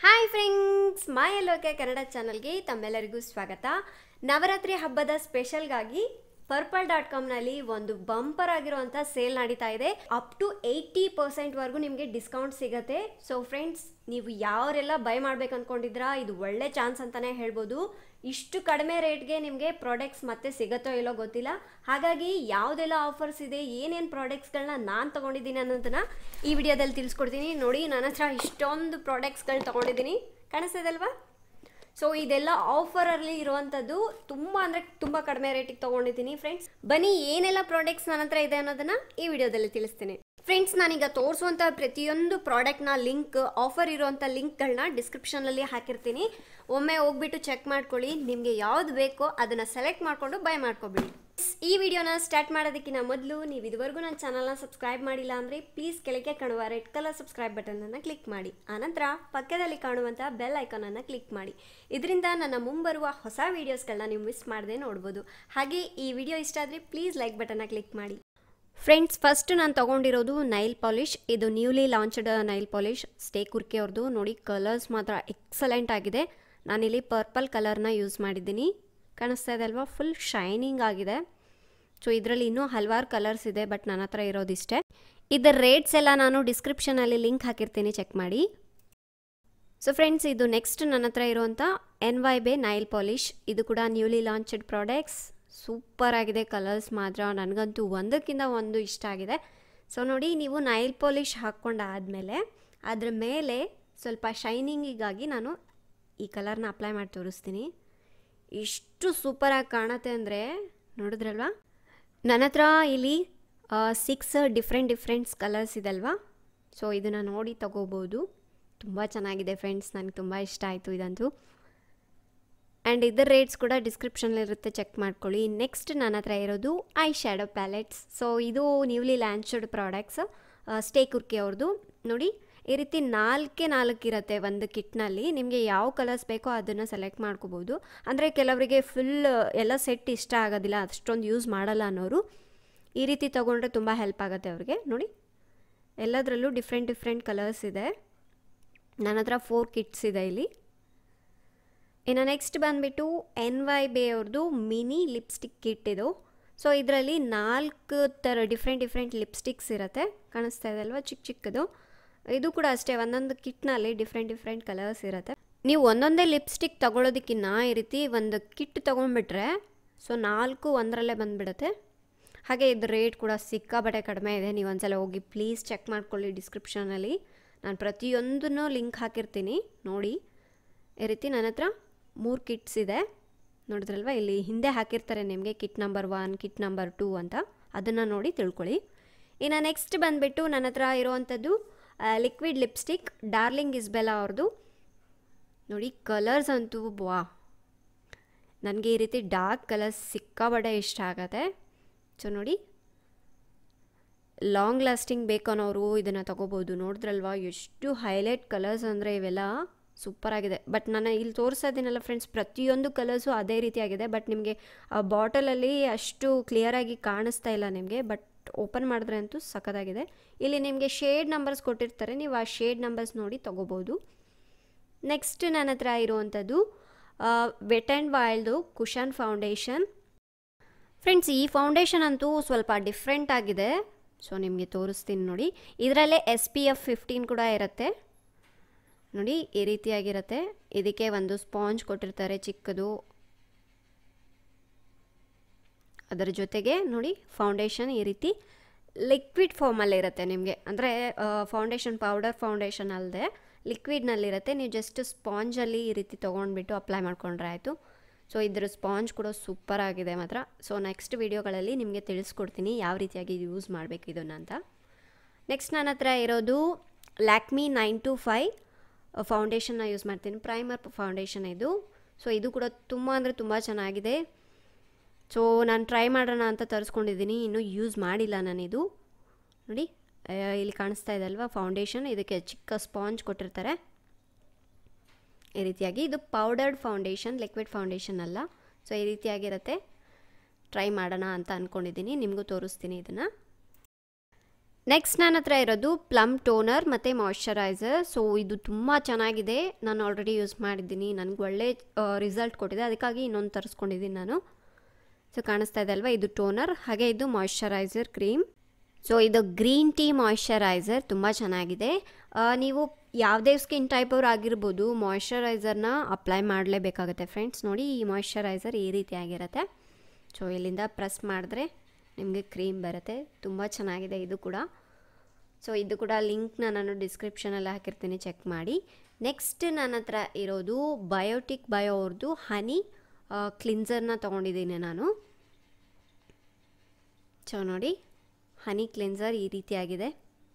hi friends ಮೈ ಲೋಕೆ ಕನ್ನಡ ಚಾನಲ್ಗೆ ತಮ್ಮೆಲ್ಲರಿಗೂ ಸ್ವಾಗತ ನವರಾತ್ರಿ ಹಬ್ಬದ ಸ್ಪೆಷಲ್ಗಾಗಿ ಪರ್ಪಲ್ ಡಾಟ್ ಕಾಮ್ನಲ್ಲಿ ಒಂದು ಬಂಪರ್ ಆಗಿರುವಂಥ ಸೇಲ್ ನಡೀತಾ ಇದೆ ಅಪ್ ಟು ಏಯ್ಟಿ ಪರ್ಸೆಂಟ್ವರೆಗೂ ನಿಮಗೆ ಡಿಸ್ಕೌಂಟ್ ಸಿಗುತ್ತೆ ಸೊ ಫ್ರೆಂಡ್ಸ್ ನೀವು ಯಾವರೆಲ್ಲ ಬೈ ಮಾಡ್ಬೇಕು ಅಂದ್ಕೊಂಡಿದ್ರಾ ಇದು ಒಳ್ಳೆ ಚಾನ್ಸ್ ಅಂತಲೇ ಹೇಳ್ಬೋದು ಇಷ್ಟು ಕಡಿಮೆ ರೇಟ್ಗೆ ನಿಮಗೆ ಪ್ರಾಡಕ್ಟ್ಸ್ ಮತ್ತೆ ಸಿಗುತ್ತೋ ಇಲ್ಲೋ ಗೊತ್ತಿಲ್ಲ ಹಾಗಾಗಿ ಯಾವುದೆಲ್ಲ ಆಫರ್ಸ್ ಇದೆ ಏನೇನು ಪ್ರಾಡಕ್ಟ್ಸ್ಗಳನ್ನ ನಾನು ತೊಗೊಂಡಿದ್ದೀನಿ ಅನ್ನೋದನ್ನ ಈ ವಿಡಿಯೋದಲ್ಲಿ ತಿಳಿಸ್ಕೊಡ್ತೀನಿ ನೋಡಿ ನನ್ನ ಹತ್ರ ಇಷ್ಟೊಂದು ಪ್ರಾಡಕ್ಟ್ಸ್ಗಳು ತೊಗೊಂಡಿದ್ದೀನಿ ಕಾಣಿಸ್ತದಲ್ವಾ ಸೊ ಇದೆಲ್ಲ ಆಫರಲ್ಲಿ ಇರುವಂಥದ್ದು ತುಂಬ ಅಂದರೆ ತುಂಬ ಕಡಿಮೆ ರೇಟಿಗೆ ತೊಗೊಂಡಿದ್ದೀನಿ ಫ್ರೆಂಡ್ಸ್ ಬನ್ನಿ ಏನೆಲ್ಲ ಪ್ರಾಡಕ್ಟ್ಸ್ ನನ್ನ ಹತ್ರ ಇದೆ ಅನ್ನೋದನ್ನ ಈ ವಿಡಿಯೋದಲ್ಲಿ ತಿಳಿಸ್ತೀನಿ ಫ್ರೆಂಡ್ಸ್ ನಾನೀಗ ತೋರಿಸುವಂಥ ಪ್ರತಿಯೊಂದು ಪ್ರಾಡಕ್ಟ್ನ ಲಿಂಕ್ ಆಫರ್ ಇರುವಂಥ ಲಿಂಕ್ಗಳನ್ನ ಡಿಸ್ಕ್ರಿಪ್ಷನಲ್ಲಿ ಹಾಕಿರ್ತೀನಿ ಒಮ್ಮೆ ಹೋಗ್ಬಿಟ್ಟು ಚೆಕ್ ಮಾಡ್ಕೊಳ್ಳಿ ನಿಮಗೆ ಯಾವ್ದು ಬೇಕೋ ಅದನ್ನು ಸೆಲೆಕ್ಟ್ ಮಾಡಿಕೊಂಡು ಬೈ ಮಾಡ್ಕೊಬಿಡಿ ಈ ವಿಡಿಯೋನ ಸ್ಟಾರ್ಟ್ ಮಾಡೋದಕ್ಕಿಂತ ಮೊದಲು ನೀವು ಇದುವರೆಗೂ ನನ್ನ ಚಾನಲ್ನ ಸಬ್ಸ್ಕ್ರೈಬ್ ಮಾಡಿಲ್ಲ ಅಂದರೆ ಪ್ಲೀಸ್ ಕೆಳಗೆ ಕಾಣುವ ರೆಡ್ ಕಲರ್ ಸಬ್ಸ್ಕ್ರೈಬ್ ಬಟನನ್ನು ಕ್ಲಿಕ್ ಮಾಡಿ ಆನಂತರ ಪಕ್ಕದಲ್ಲಿ ಕಾಣುವಂಥ ಬೆಲ್ ಐಕಾನನ್ನು ಕ್ಲಿಕ್ ಮಾಡಿ ಇದರಿಂದ ನನ್ನ ಮುಂಬರುವ ಹೊಸ ವೀಡಿಯೋಸ್ಗಳನ್ನ ನೀವು ಮಿಸ್ ಮಾಡದೆ ನೋಡ್ಬೋದು ಹಾಗೆ ಈ ವಿಡಿಯೋ ಇಷ್ಟ ಆದರೆ ಪ್ಲೀಸ್ ಲೈಕ್ ಬಟನ್ನ ಕ್ಲಿಕ್ ಮಾಡಿ ಫ್ರೆಂಡ್ಸ್ ಫಸ್ಟ್ ನಾನು ತೊಗೊಂಡಿರೋದು ನೈಲ್ ಪಾಲಿಷ್ ಇದು newly launched nail polish stay quirky ಅವ್ರದ್ದು ನೋಡಿ ಕಲರ್ಸ್ ಮಾತ್ರ ಎಕ್ಸಲೆಂಟ್ ಆಗಿದೆ ನಾನಿಲ್ಲಿ ಪರ್ಪಲ್ ಕಲರ್ನ ಯೂಸ್ ಮಾಡಿದ್ದೀನಿ ಕಾಣಿಸ್ತಾ ಇದೆ ಅಲ್ವಾ ಫುಲ್ ಶೈನಿಂಗ್ ಆಗಿದೆ ಸೊ ಇದರಲ್ಲಿ ಇನ್ನೂ ಹಲವಾರು ಕಲರ್ಸ್ ಇದೆ ಬಟ್ ನನ್ನ ಹತ್ರ ಇರೋದಿಷ್ಟೇ ಇದರ ರೇಟ್ಸ್ ಎಲ್ಲ ನಾನು ಡಿಸ್ಕ್ರಿಪ್ಷನಲ್ಲಿ ಲಿಂಕ್ ಹಾಕಿರ್ತೀನಿ ಚೆಕ್ ಮಾಡಿ ಸೊ ಫ್ರೆಂಡ್ಸ್ ಇದು ನೆಕ್ಸ್ಟ್ ನನ್ನ ಹತ್ರ ಇರುವಂಥ N Y bae nail polish ಇದು ಕೂಡ ನ್ಯೂಲಿ ಲಾಂಚ್ಡ್ ಪ್ರಾಡಕ್ಟ್ಸ್ ಸೂಪರ್ ಆಗಿದೆ ಕಲರ್ಸ್ ಮಾತ್ರ ನನಗಂತೂ ಒಂದಕ್ಕಿಂತ ಒಂದು ಇಷ್ಟ ಆಗಿದೆ ಸೊ ನೋಡಿ ನೀವು ನೈಲ್ ಪಾಲಿಷ್ ಹಾಕ್ಕೊಂಡಾದಮೇಲೆ ಅದ್ರ ಮೇಲೆ ಸ್ವಲ್ಪ ಶೈನಿಂಗಿಗಾಗಿ ನಾನು ಈ ಕಲರ್ನ ಅಪ್ಲೈ ಮಾಡಿ ತೋರಿಸ್ತೀನಿ ಇಷ್ಟು ಸೂಪರಾಗಿ ಕಾಣುತ್ತೆ ಅಂದರೆ ನೋಡಿದ್ರಲ್ವಾ ನನ್ನ ಹತ್ರ ಇಲ್ಲಿ ಸಿಕ್ಸ್ ಡಿಫ್ರೆಂಟ್ ಡಿಫ್ರೆಂಟ್ಸ್ ಕಲರ್ಸ್ ಇದಲ್ವಾ ಸೊ ಇದನ್ನು ನೋಡಿ ತಗೋಬೋದು ತುಂಬ ಚೆನ್ನಾಗಿದೆ ಫ್ರೆಂಡ್ಸ್ ನನಗೆ ತುಂಬ ಇಷ್ಟ ಆಯಿತು ಇದಂತೂ ಆ್ಯಂಡ್ ಇದರ ರೇಟ್ಸ್ ಕೂಡ ಡಿಸ್ಕ್ರಿಪ್ಷನಲ್ಲಿರುತ್ತೆ ಚೆಕ್ ಮಾಡ್ಕೊಳ್ಳಿ ನೆಕ್ಸ್ಟ್ ನನ್ನ ಹತ್ರ ಇರೋದು ಐ ಶ್ಯಾಡೋ ಪ್ಯಾಲೆಟ್ಸ್ ಸೊ ಇದು newly launched products stay quirky ಅವ್ರದ್ದು ನೋಡಿ ಈ ರೀತಿ ನಾಲ್ಕೇ ನಾಲ್ಕು ಇರುತ್ತೆ ಒಂದು ಕಿಟ್ನಲ್ಲಿ ನಿಮಗೆ ಯಾವ ಕಲರ್ಸ್ ಬೇಕೋ ಅದನ್ನು ಸೆಲೆಕ್ಟ್ ಮಾಡ್ಕೋಬೋದು ಅಂದರೆ ಕೆಲವರಿಗೆ ಫುಲ್ ಎಲ್ಲ ಸೆಟ್ ಇಷ್ಟ ಆಗೋದಿಲ್ಲ ಅಷ್ಟೊಂದು ಯೂಸ್ ಮಾಡಲ್ಲ ಅನ್ನೋರು ಈ ರೀತಿ ತೊಗೊಂಡ್ರೆ ತುಂಬ ಹೆಲ್ಪ್ ಆಗುತ್ತೆ ಅವ್ರಿಗೆ ನೋಡಿ ಎಲ್ಲದರಲ್ಲೂ ಡಿಫ್ರೆಂಟ್ ಡಿಫ್ರೆಂಟ್ ಕಲರ್ಸ್ ಇದೆ ನನ್ನ ಹತ್ರ ಫೋರ್ ಕಿಟ್ಸ್ ಇದೆ ಇಲ್ಲಿ ಇನ್ನು ನೆಕ್ಸ್ಟ್ ಬಂದುಬಿಟ್ಟು ಎನ್ ವೈ ಬೇ ಅವ್ರದ್ದು ಮಿನಿ ಲಿಪ್ಸ್ಟಿಕ್ ಕಿಟ್ ಇದು ಸೊ ಇದರಲ್ಲಿ ನಾಲ್ಕು ಥರ ಡಿಫ್ರೆಂಟ್ ಡಿಫ್ರೆಂಟ್ ಲಿಪ್ಸ್ಟಿಕ್ಸ್ ಇರುತ್ತೆ ಕಾಣಿಸ್ತಾ ಇದೆ ಅಲ್ವಾ ಚಿಕ್ಕ ಚಿಕ್ಕದು ಇದು ಕೂಡ ಅಷ್ಟೇ ಒಂದೊಂದು ಕಿಟ್ನಲ್ಲಿ ಡಿಫ್ರೆಂಟ್ ಡಿಫ್ರೆಂಟ್ ಕಲರ್ಸ್ ಇರುತ್ತೆ ನೀವು ಒಂದೊಂದೇ ಲಿಪ್ಸ್ಟಿಕ್ ತೊಗೊಳೋದಕ್ಕಿನ್ನ ಈ ರೀತಿ ಒಂದು ಕಿಟ್ ತೊಗೊಂಡ್ಬಿಟ್ರೆ ಸೊ ನಾಲ್ಕು ಒಂದರಲ್ಲೇ ಬಂದುಬಿಡುತ್ತೆ ಹಾಗೆ ಇದ್ರ ರೇಟ್ ಕೂಡ ಸಿಕ್ಕಾಬಟ್ಟೆ ಕಡಿಮೆ ಇದೆ ನೀವು ಒಂದ್ಸಲ ಹೋಗಿ ಪ್ಲೀಸ್ ಚೆಕ್ ಮಾಡ್ಕೊಳ್ಳಿ ಡಿಸ್ಕ್ರಿಪ್ಷನಲ್ಲಿ ನಾನು ಪ್ರತಿಯೊಂದನ್ನು ಲಿಂಕ್ ಹಾಕಿರ್ತೀನಿ ನೋಡಿ ಈ ರೀತಿ ನನ್ನ ಹತ್ರ ಮೂರು ಕಿಟ್ಸ್ ಇದೆ ನೋಡಿದ್ರಲ್ವ ಇಲ್ಲಿ ಹಿಂದೆ ಹಾಕಿರ್ತಾರೆ ನಿಮಗೆ kit number one kit number two ಅಂತ ಅದನ್ನು ನೋಡಿ ತಿಳ್ಕೊಳ್ಳಿ ಇನ್ನು ನೆಕ್ಸ್ಟ್ ಬಂದುಬಿಟ್ಟು ನನ್ನ ಹತ್ರ ಇರುವಂಥದ್ದು ಲಿಕ್ವಿಡ್ ಲಿಪ್ಸ್ಟಿಕ್ ಡಾರ್ಲಿಂಗ್ ಇಸ್ಬೆಲ್ಲ ಅವ್ರದ್ದು ನೋಡಿ ಕಲರ್ಸ್ ಅಂತೂ ವಾ ನನಗೆ ಈ ರೀತಿ ಡಾರ್ಕ್ ಕಲರ್ಸ್ ಸಿಕ್ಕಾಬಡೆ ಇಷ್ಟ ಆಗತ್ತೆ ಸೊ ನೋಡಿ ಲಾಂಗ್ ಲಾಸ್ಟಿಂಗ್ ಬೇಕನ್ನೋರು ಇದನ್ನು ತೊಗೋಬೋದು ನೋಡಿದ್ರಲ್ವಾ ಎಷ್ಟು ಹೈಲೈಟ್ ಕಲರ್ಸ್ ಅಂದರೆ ಇವೆಲ್ಲ ಸೂಪರಾಗಿದೆ ಬಟ್ ನಾನು ಇಲ್ಲಿ ತೋರಿಸೋದಿನಲ್ಲ ಫ್ರೆಂಡ್ಸ್ ಪ್ರತಿಯೊಂದು ಕಲರ್ಸು ಅದೇ ರೀತಿಯಾಗಿದೆ ಬಟ್ ನಿಮಗೆ ಆ ಬಾಟಲಲ್ಲಿ ಅಷ್ಟು ಕ್ಲಿಯರಾಗಿ ಕಾಣಿಸ್ತಾ ಇಲ್ಲ ನಿಮಗೆ ಬಟ್ ಓಪನ್ ಮಾಡಿದ್ರೆ ಅಂತೂ ಸಖತ್ತಾಗಿದೆ ಇಲ್ಲಿ ನಿಮಗೆ ಶೇಡ್ ನಂಬರ್ಸ್ ಕೊಟ್ಟಿರ್ತಾರೆ ನೀವು ಆ ಶೇಡ್ ನಂಬರ್ಸ್ ನೋಡಿ ತೊಗೋಬೋದು ನೆಕ್ಸ್ಟ್ ನನ್ನ ಹತ್ರ ಇರುವಂಥದ್ದು wet and wild cushion foundation friends ಈ ಫೌಂಡೇಶನ್ ಅಂತೂ ಸ್ವಲ್ಪ ಡಿಫ್ರೆಂಟ್ ಆಗಿದೆ ಸೊ ನಿಮಗೆ ತೋರಿಸ್ತೀನಿ ನೋಡಿ ಇದರಲ್ಲೇ ಎಸ್ ಪಿ ಎಫ್ ಫಿಫ್ಟೀನ್ ಕೂಡ ಇರುತ್ತೆ ನೋಡಿ ಈ ರೀತಿಯಾಗಿರುತ್ತೆ ಇದಕ್ಕೆ ಒಂದು ಸ್ಪಾಂಜ್ ಕೊಟ್ಟಿರ್ತಾರೆ ಚಿಕ್ಕದು ಅದರ ಜೊತೆಗೆ ನೋಡಿ ಫೌಂಡೇಶನ್ ಈ ರೀತಿ ಲಿಕ್ವಿಡ್ ಫಾರ್ಮಲ್ಲಿರುತ್ತೆ ನಿಮಗೆ ಅಂದರೆ ಫೌಂಡೇಶನ್ ಪೌಡರ್ ಫೌಂಡೇಶನ್ ಅಲ್ಲದೆ ಲಿಕ್ವಿಡ್ನಲ್ಲಿರುತ್ತೆ ನೀವು ಜಸ್ಟ್ ಸ್ಪಾಂಜಲ್ಲಿ ಈ ರೀತಿ ತೊಗೊಂಡ್ಬಿಟ್ಟು ಅಪ್ಲೈ ಮಾಡ್ಕೊಂಡ್ರೆ ಆಯಿತು ಸೊ ಇದ್ರ ಸ್ಪಾಂಜ್ ಕೂಡ ಸೂಪರ್ ಆಗಿದೆ ಮಾತ್ರ ಸೊ ನೆಕ್ಸ್ಟ್ ವೀಡಿಯೋಗಳಲ್ಲಿ ನಿಮಗೆ ತಿಳಿಸ್ಕೊಡ್ತೀನಿ ಯಾವ ರೀತಿಯಾಗಿ ಯೂಸ್ ಮಾಡಬೇಕು ಇದನ್ನು ಅಂತ ನೆಕ್ಸ್ಟ್ ನನ್ನ ಹತ್ರ ಇರೋದು ಲ್ಯಾಕ್ಮಿ ನೈನ್ ಟು ಫೈ ಫೌಂಡೇಶನ್ನ ಯೂಸ್ ಮಾಡ್ತೀನಿ ಪ್ರೈಮರ್ ಫೌಂಡೇಶನ್ ಇದು ಸೊ ಇದು ಕೂಡ ತುಂಬ ಅಂದರೆ ತುಂಬ ಚೆನ್ನಾಗಿದೆ ಸೊ ನಾನು ಟ್ರೈ ಮಾಡೋಣ ಅಂತ ತರಿಸ್ಕೊಂಡಿದ್ದೀನಿ ಇನ್ನೂ ಯೂಸ್ ಮಾಡಿಲ್ಲ ನಾನಿದು ನೋಡಿ ಇಲ್ಲಿ ಕಾಣಿಸ್ತಾ ಇದೆ ಅಲ್ವಾ ಫೌಂಡೇಶನ್ ಇದಕ್ಕೆ ಚಿಕ್ಕ ಸ್ಪಾಂಜ್ ಕೊಟ್ಟಿರ್ತಾರೆ ಈ ರೀತಿಯಾಗಿ ಇದು ಪೌಡರ್ಡ್ ಫೌಂಡೇಶನ್ ಲಿಕ್ವಿಡ್ ಫೌಂಡೇಶನ್ ಅಲ್ಲ ಸೊ ಈ ರೀತಿಯಾಗಿರುತ್ತೆ ಟ್ರೈ ಮಾಡೋಣ ಅಂತ ಅಂದ್ಕೊಂಡಿದ್ದೀನಿ ನಿಮಗೂ ತೋರಿಸ್ತೀನಿ ಇದನ್ನು ನೆಕ್ಸ್ಟ್ ನನ್ನ ಹತ್ರ ಇರೋದು ಪ್ಲಮ್ ಟೋನರ್ ಮತ್ತು ಮಾಯ್ಶ್ಚರೈಸರ್ ಸೊ ಇದು ತುಂಬ ಚೆನ್ನಾಗಿದೆ ನಾನು ಆಲ್ರೆಡಿ ಯೂಸ್ ಮಾಡಿದ್ದೀನಿ ನನಗೆ ಒಳ್ಳೆ ರಿಸಲ್ಟ್ ಕೊಟ್ಟಿದೆ ಅದಕ್ಕಾಗಿ ಇನ್ನೊಂದು ತರಿಸ್ಕೊಂಡಿದ್ದೀನಿ ನಾನು ಸೊ ಕಾಣಿಸ್ತಾ ಇದೆ ಅಲ್ವಾ ಇದು ಟೋನರ್ ಹಾಗೆ ಇದು ಮಾಯ್ಶ್ಚರೈಸರ್ ಕ್ರೀಮ್ ಸೊ ಇದು ಗ್ರೀನ್ ಟೀ ಮಾಯ್ಶ್ಚರೈಸರ್ ತುಂಬ ಚೆನ್ನಾಗಿದೆ ಆ, ನೀವು ಯಾವುದೇ ಸ್ಕಿನ್ ಟೈಪ್ ಅವ್ರು ಆಗಿರ್ಬೋದು ಮಾಯ್ಶ್ಚರೈಸರ್ನ ಅಪ್ಲೈ ಮಾಡಲೇಬೇಕಾಗುತ್ತೆ ಫ್ರೆಂಡ್ಸ್ ನೋಡಿ ಈ ಮಾಯ್ಶ್ಚರೈಸರ್ ಈ ರೀತಿಯಾಗಿರುತ್ತೆ ಸೊ ಇಲ್ಲಿಂದ ಪ್ರೆಸ್ ಮಾಡಿದ್ರೆ ನಿಮಗೆ ಕ್ರೀಮ್ ಬರುತ್ತೆ ತುಂಬ ಚೆನ್ನಾಗಿದೆ ಇದು ಕೂಡ ಸೊ ಇದು ಕೂಡ ಲಿಂಕ್ನ ನಾನು ಡಿಸ್ಕ್ರಿಪ್ಷನಲ್ಲಿ ಹಾಕಿರ್ತೀನಿ ಚೆಕ್ ಮಾಡಿ ನೆಕ್ಸ್ಟ್ ನನ್ನ ಹತ್ರ ಇರೋದು ಬಯೋಟಿಕ್ ಬಯೋ ಅವ್ರದ್ದು ಹನಿ ಕ್ಲಿನ್ಸರ್ನ ತೊಗೊಂಡಿದ್ದೀನಿ ನಾನು ಸೊ ನೋಡಿ ಹನಿ ಕ್ಲಿನ್ಸರ್ ಈ ರೀತಿಯಾಗಿದೆ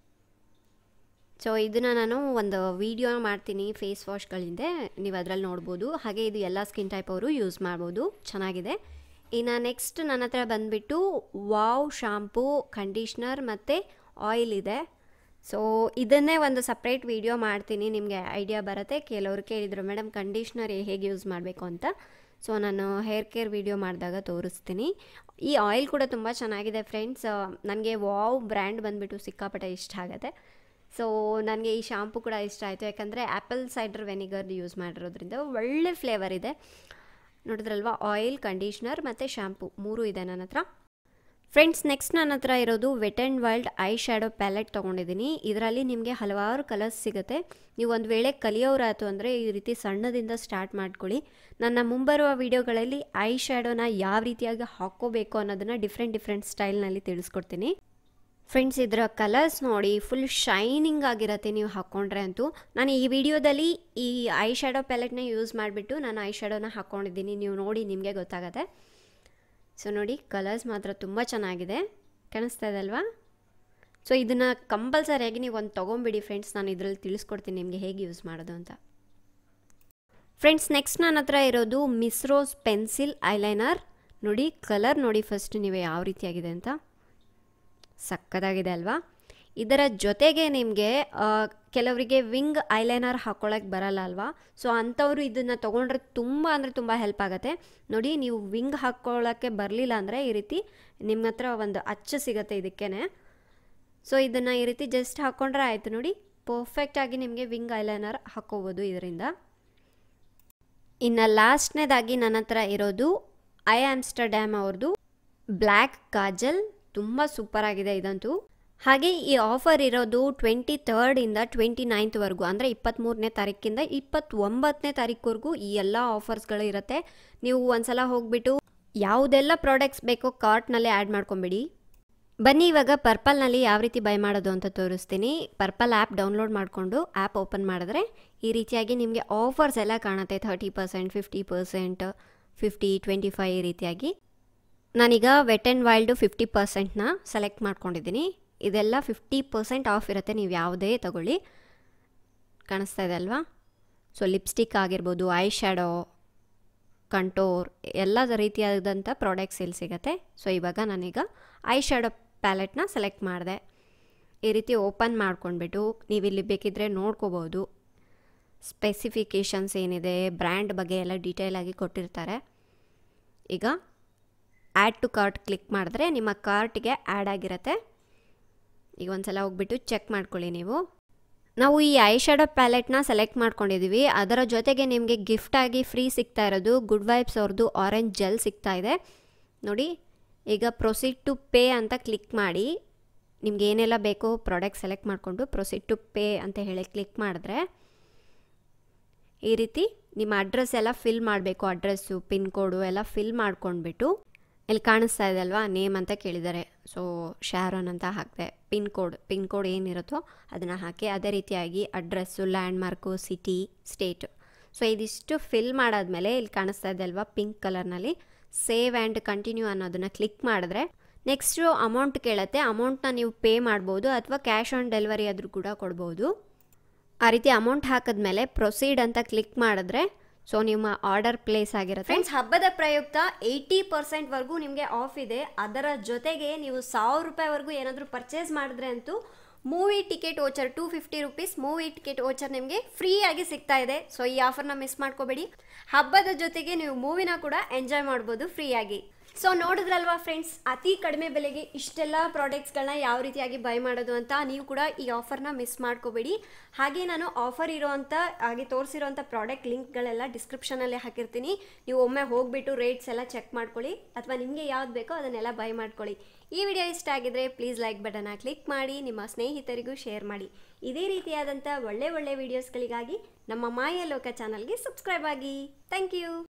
ಸೊ ಇದನ್ನು ನಾನು ಒಂದು ವಿಡಿಯೋ ಮಾಡ್ತೀನಿ ಫೇಸ್ ವಾಶ್ಗಳಿಂದ ನೀವು ಅದರಲ್ಲಿ ನೋಡ್ಬೋದು ಹಾಗೆ ಇದು ಎಲ್ಲ ಸ್ಕಿನ್ ಟೈಪ್ ಅವರು ಯೂಸ್ ಮಾಡ್ಬೋದು ಚೆನ್ನಾಗಿದೆ ಇನ್ನು ನೆಕ್ಸ್ಟ್ ನನ್ನ ಹತ್ರ ಬಂದುಬಿಟ್ಟು ವಾವ್ ಶಾಂಪೂ ಕಂಡೀಷ್ನರ್ ಮತ್ತು ಆಯಿಲ್ ಇದೆ ಸೊ ಇದನ್ನೇ ಒಂದು ಸಪ್ರೇಟ್ ವಿಡಿಯೋ ಮಾಡ್ತೀನಿ ನಿಮಗೆ ಐಡಿಯಾ ಬರುತ್ತೆ ಕೆಲವರು ಕೇಳಿದರು ಮೇಡಮ್ ಕಂಡೀಷ್ನರ್ ಹೇಗೆ ಯೂಸ್ ಮಾಡಬೇಕು ಅಂತ ಸೊ ನಾನು ಹೇರ್ ಕೇರ್ ವಿಡಿಯೋ ಮಾಡಿದಾಗ ತೋರಿಸ್ತೀನಿ ಈ ಆಯಿಲ್ ಕೂಡ ತುಂಬ ಚೆನ್ನಾಗಿದೆ ಫ್ರೆಂಡ್ಸ್ ನನಗೆ ವಾವ್ ಬ್ರ್ಯಾಂಡ್ ಬಂದುಬಿಟ್ಟು ಸಿಕ್ಕಾಪಟ್ಟೆ ಇಷ್ಟ ಆಗುತ್ತೆ ಸೊ ನನಗೆ ಈ ಶಾಂಪು ಕೂಡ ಇಷ್ಟ ಆಯಿತು ಯಾಕಂದರೆ ಆ್ಯಪಲ್ ಸೈಡರ್ ವೆನಿಗರ್ ಯೂಸ್ ಮಾಡಿರೋದ್ರಿಂದ ಒಳ್ಳೆ ಫ್ಲೇವರ್ ಇದೆ ನೋಡಿದ್ರಲ್ವಾ ಆಯಿಲ್ ಕಂಡೀಷ್ನರ್ ಮತ್ತು ಶಾಂಪು ಮೂರು ಇದೆ ನನ್ನ ಹತ್ರ ಫ್ರೆಂಡ್ಸ್ ನೆಕ್ಸ್ಟ್ ನನ್ನ ಹತ್ರ ಇರೋದು wet and wild eye shadow palette ತೊಗೊಂಡಿದ್ದೀನಿ ಇದರಲ್ಲಿ ನಿಮಗೆ ಹಲವಾರು ಕಲರ್ಸ್ ಸಿಗುತ್ತೆ ನೀವು ಒಂದು ವೇಳೆ ಕಲಿಯೋರಾಯ್ತು ಅಂದರೆ ಈ ರೀತಿ ಸಣ್ಣದಿಂದ ಸ್ಟಾರ್ಟ್ ಮಾಡ್ಕೊಳ್ಳಿ ನನ್ನ ಮುಂಬರುವ ವೀಡಿಯೋಗಳಲ್ಲಿ ಐ ಶ್ಯಾಡೋನ ಯಾವ ರೀತಿಯಾಗಿ ಹಾಕ್ಕೋಬೇಕು ಅನ್ನೋದನ್ನು ಡಿಫ್ರೆಂಟ್ ಡಿಫ್ರೆಂಟ್ ಸ್ಟೈಲ್ನಲ್ಲಿ ತಿಳಿಸ್ಕೊಡ್ತೀನಿ ಫ್ರೆಂಡ್ಸ್ ಇದರ ಕಲರ್ಸ್ ನೋಡಿ ಫುಲ್ ಶೈನಿಂಗ್ ಆಗಿರತ್ತೆ ನೀವು ಹಾಕ್ಕೊಂಡ್ರೆ ಅಂತೂ ನಾನು ಈ ವಿಡಿಯೋದಲ್ಲಿ ಈ ಐ ಶ್ಯಾಡೋ ಪ್ಯಾಲೆಟ್ನ ಯೂಸ್ ಮಾಡಿಬಿಟ್ಟು ನಾನು ಐ ಶ್ಯಾಡೋನ ಹಾಕ್ಕೊಂಡಿದ್ದೀನಿ ನೀವು ನೋಡಿ ನಿಮಗೆ ಗೊತ್ತಾಗತ್ತೆ ಸೊ ನೋಡಿ ಕಲರ್ಸ್ ಮಾತ್ರ ತುಂಬ ಚೆನ್ನಾಗಿದೆ ಕಾಣಿಸ್ತಾ ಇದೆ ಅಲ್ವಾ ಸೊ ಇದನ್ನು ಕಂಪಲ್ಸರಿಯಾಗಿ ನೀವು ಒಂದು ತೊಗೊಂಬಿಡಿ ಫ್ರೆಂಡ್ಸ್ ನಾನು ಇದರಲ್ಲಿ ತಿಳಿಸ್ಕೊಡ್ತೀನಿ ನಿಮಗೆ ಹೇಗೆ ಯೂಸ್ ಮಾಡೋದು ಅಂತ ಫ್ರೆಂಡ್ಸ್ ನೆಕ್ಸ್ಟ್ ನನ್ನ ಹತ್ರ ಇರೋದು ಮಿಸ್ರೋಸ್ ಪೆನ್ಸಿಲ್ ಐಲೈನರ್ ನೋಡಿ ಕಲರ್ ನೋಡಿ ಫಸ್ಟ್ ನೀವು ಯಾವ ರೀತಿಯಾಗಿದೆ ಅಂತ ಸಕ್ಕದಾಗಿದೆ ಅಲ್ವಾ ಇದರ ಜೊತೆಗೆ ನಿಮಗೆ ಕೆಲವರಿಗೆ ವಿಂಗ್ ಐಲೈನರ್ ಹಾಕ್ಕೊಳಕ್ಕೆ ಬರಲ್ಲ ಅಲ್ವಾ ಸೊ ಅಂಥವ್ರು ಇದನ್ನು ತೊಗೊಂಡ್ರೆ ತುಂಬ ಅಂದರೆ ತುಂಬ ಹೆಲ್ಪ್ ಆಗುತ್ತೆ ನೋಡಿ ನೀವು ವಿಂಗ್ ಹಾಕ್ಕೊಳ್ಳೋಕ್ಕೆ ಬರಲಿಲ್ಲ ಅಂದರೆ ಈ ರೀತಿ ನಿಮ್ಮ ಹತ್ರ ಒಂದು ಅಚ್ಚು ಸಿಗುತ್ತೆ ಇದಕ್ಕೇ ಸೊ ಇದನ್ನು ಈ ರೀತಿ ಜಸ್ಟ್ ಹಾಕ್ಕೊಂಡ್ರೆ ಆಯಿತು ನೋಡಿ ಪರ್ಫೆಕ್ಟಾಗಿ ನಿಮಗೆ ವಿಂಗ್ ಐಲೈನರ್ ಹಾಕ್ಕೋಬೋದು ಇದರಿಂದ ಇನ್ನು ಲಾಸ್ಟ್ನೇದಾಗಿ ನನ್ನ ಹತ್ರ ಇರೋದು ಐ ಆಮ್ಸ್ಟರ್ಡ್ಯಾಮ್ ಅವ್ರದ್ದು ಬ್ಲ್ಯಾಕ್ ಕಾಜಲ್ ತುಂಬ ಸೂಪರಾಗಿದೆ ಇದಂತೂ ಹಾಗೆ ಈ ಆಫರ್ ಇರೋದು ಟ್ವೆಂಟಿ ತರ್ಡಿಂದ ಟ್ವೆಂಟಿ ನೈನ್ತ್ವರೆಗೂ ಅಂದರೆ ಇಪ್ಪತ್ತ್ಮೂರನೇ ತಾರೀಕಿಂದ ಇಪ್ಪತ್ತೊಂಬತ್ತನೇ ತಾರೀಕುವರೆಗೂ ಈ ಎಲ್ಲ ಆಫರ್ಸ್ಗಳು ಇರುತ್ತೆ ನೀವು ಒಂದ್ಸಲ ಹೋಗ್ಬಿಟ್ಟು ಯಾವುದೆಲ್ಲ ಪ್ರಾಡಕ್ಟ್ಸ್ ಬೇಕೋ ಕಾರ್ಟ್ನಲ್ಲಿ ಆ್ಯಡ್ ಮಾಡ್ಕೊಂಬಿಡಿ ಬನ್ನಿ ಇವಾಗ ಪರ್ಪಲ್ನಲ್ಲಿ ಯಾವ ರೀತಿ ಬೈ ಮಾಡೋದು ಅಂತ ತೋರಿಸ್ತೀನಿ ಪರ್ಪಲ್ ಆ್ಯಪ್ ಡೌನ್ಲೋಡ್ ಮಾಡಿಕೊಂಡು ಆ್ಯಪ್ ಓಪನ್ ಮಾಡಿದ್ರೆ ಈ ರೀತಿಯಾಗಿ ನಿಮಗೆ ಆಫರ್ಸ್ ಎಲ್ಲ ಕಾಣುತ್ತೆ thirty percent fifty percent fifty twenty five ಈ ರೀತಿಯಾಗಿ ನಾನೀಗ ವೆಟ್ ಆ್ಯಂಡ್ ವೈಲ್ಡು ಫಿಫ್ಟಿ ಪರ್ಸೆಂಟ್ನ ಸೆಲೆಕ್ಟ್ ಮಾಡ್ಕೊಂಡಿದ್ದೀನಿ ಇದೆಲ್ಲ ಫಿಫ್ಟಿ ಪರ್ಸೆಂಟ್ ಆಫ್ ಇರುತ್ತೆ ನೀವು ಯಾವುದೇ ತಗೊಳ್ಳಿ ಕಾಣಿಸ್ತಾ ಇದೆ ಅಲ್ವಾ ಸೊ ಲಿಪ್ಸ್ಟಿಕ್ ಆಗಿರ್ಬೋದು ಐ ಶ್ಯಾಡೋ ಕಂಟೋರ್ ಎಲ್ಲ ರೀತಿಯಾದಂಥ ಪ್ರಾಡಕ್ಟ್ಸ್ ಇಲ್ಲಿ ಸಿಗುತ್ತೆ ಸೊ ಇವಾಗ ನಾನೀಗ ಐ ಶ್ಯಾಡೋ ಪ್ಯಾಲೆಟ್ನ ಸೆಲೆಕ್ಟ್ ಮಾಡಿದೆ ಈ ರೀತಿ ಓಪನ್ ಮಾಡ್ಕೊಂಡ್ಬಿಟ್ಟು ನೀವು ಇಲ್ಲಿ ಬೇಕಿದ್ದರೆ ನೋಡ್ಕೋಬೋದು ಸ್ಪೆಸಿಫಿಕೇಷನ್ಸ್ ಏನಿದೆ ಬ್ರ್ಯಾಂಡ್ ಬಗ್ಗೆ ಎಲ್ಲ ಡೀಟೇಲಾಗಿ ಕೊಟ್ಟಿರ್ತಾರೆ ಈಗ ಆ್ಯಡ್ ಟು ಕಾರ್ಟ್ ಕ್ಲಿಕ್ ಮಾಡಿದ್ರೆ ನಿಮ್ಮ ಕಾರ್ಟ್ಗೆ ಆ್ಯಡ್ ಆಗಿರುತ್ತೆ ಈಗ ಒಂದು ಸಲ ಹೋಗ್ಬಿಟ್ಟು ಚೆಕ್ ಮಾಡ್ಕೊಳ್ಳಿ ನೀವು ನಾವು ಈ ಐ ಶ್ಯಾಡೋ ಪ್ಯಾಲೆಟ್ನ ಸೆಲೆಕ್ಟ್ ಮಾಡ್ಕೊಂಡಿದ್ದೀವಿ ಅದರ ಜೊತೆಗೆ ನಿಮಗೆ ಗಿಫ್ಟಾಗಿ ಫ್ರೀ ಸಿಗ್ತಾ ಇರೋದು ಗುಡ್ ವೈಬ್ಸ್ ಅವ್ರದ್ದು ಆರೆಂಜ್ ಜೆಲ್ ಸಿಗ್ತಾ ಇದೆ ನೋಡಿ ಈಗ ಪ್ರೊಸೀಡ್ ಟು ಪೇ ಅಂತ ಕ್ಲಿಕ್ ಮಾಡಿ ನಿಮ್ಗೆ ಏನೆಲ್ಲ ಬೇಕೋ ಪ್ರಾಡಕ್ಟ್ ಸೆಲೆಕ್ಟ್ ಮಾಡಿಕೊಂಡು ಪ್ರೊಸೀಡ್ ಟು ಪೇ ಅಂತ ಹೇಳಿ ಕ್ಲಿಕ್ ಮಾಡಿದ್ರೆ ಈ ರೀತಿ ನಿಮ್ಮ ಅಡ್ರೆಸ್ ಎಲ್ಲ ಫಿಲ್ ಮಾಡಬೇಕು ಅಡ್ರೆಸ್ಸು ಪಿನ್ ಕೋಡು ಎಲ್ಲ ಫಿಲ್ ಮಾಡ್ಕೊಂಡ್ಬಿಟ್ಟು ಇಲ್ಲಿ ಕಾಣಿಸ್ತಾ ಇದೆ ಅಲ್ವಾ ನೇಮ್ ಅಂತ ಕೇಳಿದ್ದಾರೆ ಸೊ ಶಾರೋನ್ ಅಂತ ಹಾಕಿದೆ ಪಿನ್ ಕೋಡ್ ಪಿನ್ ಕೋಡ್ ಏನಿರುತ್ತೋ ಅದನ್ನು ಹಾಕಿ ಅದೇ ರೀತಿಯಾಗಿ address landmark city state so ಇದಿಷ್ಟು ಫಿಲ್ ಮಾಡಾದ್ಮೇಲೆ ಇಲ್ಲಿ ಕಾಣಿಸ್ತಾ ಇದೆ ಅಲ್ವಾ ಪಿಂಕ್ ಕಲರ್ನಲ್ಲಿ ಸೇವ್ ಆ್ಯಂಡ್ ಕಂಟಿನ್ಯೂ ಅನ್ನೋದನ್ನು ಕ್ಲಿಕ್ ಮಾಡಿದ್ರೆ ನೆಕ್ಸ್ಟು ಅಮೌಂಟ್ ಕೇಳುತ್ತೆ ಅಮೌಂಟ್ನ ನೀವು ಪೇ ಮಾಡ್ಬೋದು ಅಥವಾ ಕ್ಯಾಶ್ ಆನ್ ಡೆಲಿವರಿ ಆದರೂ ಕೂಡ ಕೊಡ್ಬೋದು ಆ ರೀತಿ ಅಮೌಂಟ್ ಹಾಕಿದ್ಮೇಲೆ ಪ್ರೊಸೀಡ್ ಅಂತ ಕ್ಲಿಕ್ ಮಾಡಿದ್ರೆ ಸೊ ನಿಮ್ಮ ಆರ್ಡರ್ ಪ್ಲೇಸ್ ಆಗಿರುತ್ತೆ ಫ್ರೆಂಡ್ಸ್ ಹಬ್ಬದ ಪ್ರಯುಕ್ತ ಏಯ್ಟಿ ಪರ್ಸೆಂಟ್ವರೆಗೂ ನಿಮಗೆ ಆಫ್ ಇದೆ ಅದರ ಜೊತೆಗೆ ನೀವು ಸಾವಿರ ರೂಪಾಯಿವರೆಗೂ ಏನಾದರೂ ಪರ್ಚೇಸ್ ಮಾಡಿದ್ರೆ ಅಂತೂ movie ticket voucher two fifty rupees movie ticket voucher ನಿಮಗೆ ಫ್ರೀಯಾಗಿ ಸಿಗ್ತಾ ಇದೆ ಸೊ ಈ ಆಫರ್ನ ಮಿಸ್ ಮಾಡ್ಕೋಬೇಡಿ ಹಬ್ಬದ ಜೊತೆಗೆ ನೀವು ಮೂವಿನ ಕೂಡ ಎಂಜಾಯ್ ಮಾಡ್ಬೋದು ಫ್ರೀಯಾಗಿ ಸೊ ನೋಡಿದ್ರಲ್ವಾ ಫ್ರೆಂಡ್ಸ್ ಅತಿ ಕಡಿಮೆ ಬೆಲೆಗೆ ಇಷ್ಟೆಲ್ಲ ಪ್ರಾಡಕ್ಟ್ಸ್ಗಳನ್ನ ಯಾವ ರೀತಿಯಾಗಿ ಬೈ ಮಾಡೋದು ಅಂತ ನೀವು ಕೂಡ ಈ ಆಫರ್ನ ಮಿಸ್ ಮಾಡ್ಕೋಬೇಡಿ ಹಾಗೆ ನಾನು ಆಫರ್ ಇರೋವಂಥ ಹಾಗೆ ತೋರಿಸಿರೋಂಥ ಪ್ರಾಡಕ್ಟ್ ಲಿಂಕ್ಗಳೆಲ್ಲ ಡಿಸ್ಕ್ರಿಪ್ಷನಲ್ಲೇ ಹಾಕಿರ್ತೀನಿ ನೀವು ಒಮ್ಮೆ ಹೋಗ್ಬಿಟ್ಟು ರೇಟ್ಸ್ ಎಲ್ಲ ಚೆಕ್ ಮಾಡ್ಕೊಳ್ಳಿ ಅಥವಾ ನಿಮಗೆ ಯಾವ್ದು ಬೇಕೋ ಅದನ್ನೆಲ್ಲ ಬೈ ಮಾಡ್ಕೊಳ್ಳಿ ಈ ವಿಡಿಯೋ ಇಷ್ಟ ಆಗಿದ್ರೆ ಪ್ಲೀಸ್ ಲೈಕ್ ಬಟನ್ನ ಕ್ಲಿಕ್ ಮಾಡಿ ನಿಮ್ಮ ಸ್ನೇಹಿತರಿಗೂ ಶೇರ್ ಮಾಡಿ ಇದೇ ರೀತಿಯಾದಂಥ ಒಳ್ಳೆ ಒಳ್ಳೆ ವಿಡಿಯೋಸ್ಗಳಿಗಾಗಿ ನಮ್ಮ ಮಾಯ ಲೋಕ ಚಾನಲ್ಗೆ ಸಬ್ಸ್ಕ್ರೈಬ್ ಆಗಿ ಥ್ಯಾಂಕ್ ಯು